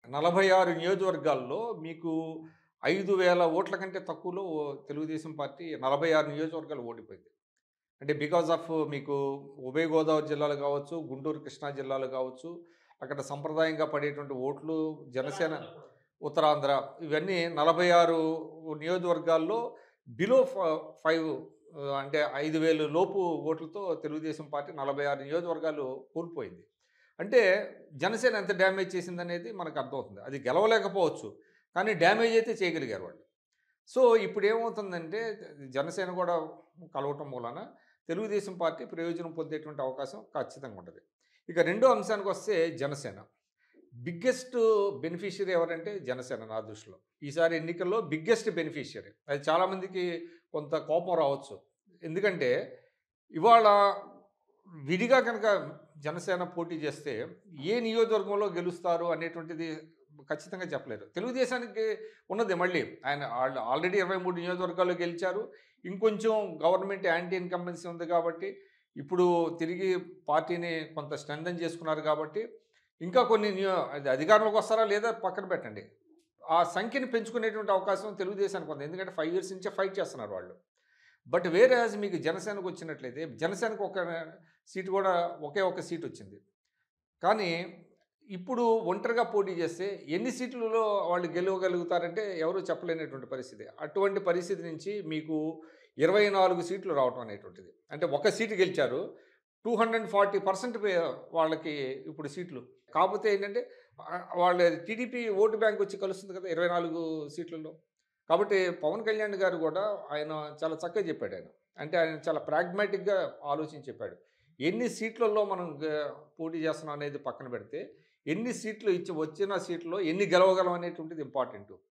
నలభై ఆరు నియోజకవర్గాల్లో మీకు ఐదు వేల ఓట్ల కంటే తక్కువలో తెలుగుదేశం పార్టీ నలభై ఆరు నియోజకవర్గాలు ఓడిపోయింది అంటే బికాజ్ ఆఫ్ మీకు ఉభయ గోదావరి జిల్లాలు కావచ్చు గుంటూరు కృష్ణా జిల్లాలు కావచ్చు అక్కడ సంప్రదాయంగా పడేటువంటి ఓట్లు జనసేన ఉత్తరాంధ్ర ఇవన్నీ నలభై ఆరు నియోజకవర్గాల్లో బిలో ఫైవ్ అంటే ఐదు వేలు లోపు ఓట్లతో తెలుగుదేశం పార్టీ నలభై ఆరు నియోజకవర్గాలు కోల్పోయింది అంటే జనసేన ఎంత డ్యామేజ్ చేసిందనేది మనకు అర్థమవుతుంది అది గెలవలేకపోవచ్చు కానీ డ్యామేజ్ అయితే చేయగలిగారు వాళ్ళు సో ఇప్పుడు ఏమవుతుందంటే జనసేన కూడా కలవటం మూలన తెలుగుదేశం పార్టీ ప్రయోజనం పొందేటువంటి అవకాశం ఖచ్చితంగా ఉంటుంది ఇక రెండో అంశానికి వస్తే జనసేన బిగ్గెస్ట్ బెనిఫిషియరీ ఎవరంటే జనసేన నా దృష్టిలో ఈసారి ఎన్నికల్లో బిగ్గెస్ట్ బెనిఫిషియరీ అది చాలామందికి కొంత కోపం రావచ్చు ఎందుకంటే ఇవాళ విడిగా కనుక జనసేన పోటీ చేస్తే ఏ నియోజకవర్గంలో గెలుస్తారు అనేటువంటిది ఖచ్చితంగా చెప్పలేరు తెలుగుదేశానికి ఉన్నది మళ్ళీ ఆయన వాళ్ళు ఆల్రెడీ ఇరవై మూడు నియోజకవర్గాల్లో గెలిచారు ఇంకొంచెం గవర్నమెంట్ యాంటీ ఇన్కంబెన్సీ ఉంది కాబట్టి ఇప్పుడు తిరిగి పార్టీని కొంత స్ట్రెంథన్ చేసుకున్నారు కాబట్టి ఇంకా కొన్ని నియో అది అధికారంలోకి వస్తారా లేదా పక్కన పెట్టండి ఆ సంఖ్యని పెంచుకునేటువంటి అవకాశం తెలుగుదేశానికి ఉంది ఎందుకంటే ఫైవ్ ఇయర్స్ నుంచే ఫైట్ చేస్తున్నారు వాళ్ళు బట్ వేరే మీకు జనసేనకు వచ్చినట్లయితే జనసేనకు ఒక సీటు కూడా ఒకే ఒక సీట్ వచ్చింది కానీ ఇప్పుడు ఒంటరిగా పోటీ చేస్తే ఎన్ని సీట్లలో వాళ్ళు గెలవగలుగుతారంటే ఎవరు చెప్పలేనటువంటి పరిస్థితి అటువంటి పరిస్థితి నుంచి మీకు ఇరవై నాలుగు సీట్లు రావటం అనేటువంటిది అంటే ఒక సీటు గెలిచారు టూ హండ్రెడ్ ఫార్టీ పర్సెంట్ వాళ్ళకి ఇప్పుడు సీట్లు కాకపోతే ఏంటంటే ఆ- వాళ్ళ టీడీపీ ఓటు బ్యాంక్ వచ్చి కలుస్తుంది కదా ఇరవై నాలుగు సీట్లలో కాబట్టి పవన్ కళ్యాణ్ గారు కూడా ఆయన చాలా చక్కగా చెప్పాడు ఆయన అంటే ఆయన చాలా ప్రాగ్మాటిక్గా ఆలోచించి చెప్పాడు ఎన్ని సీట్లలో మనం గ- పోటీ చేస్తున్నాం అనేది పక్కన పెడితే ఎన్ని సీట్లు ఇచ్చి వచ్చిన సీట్లో ఎన్ని గెలవగలం అనేటువంటిది ఇంపార్టెంట్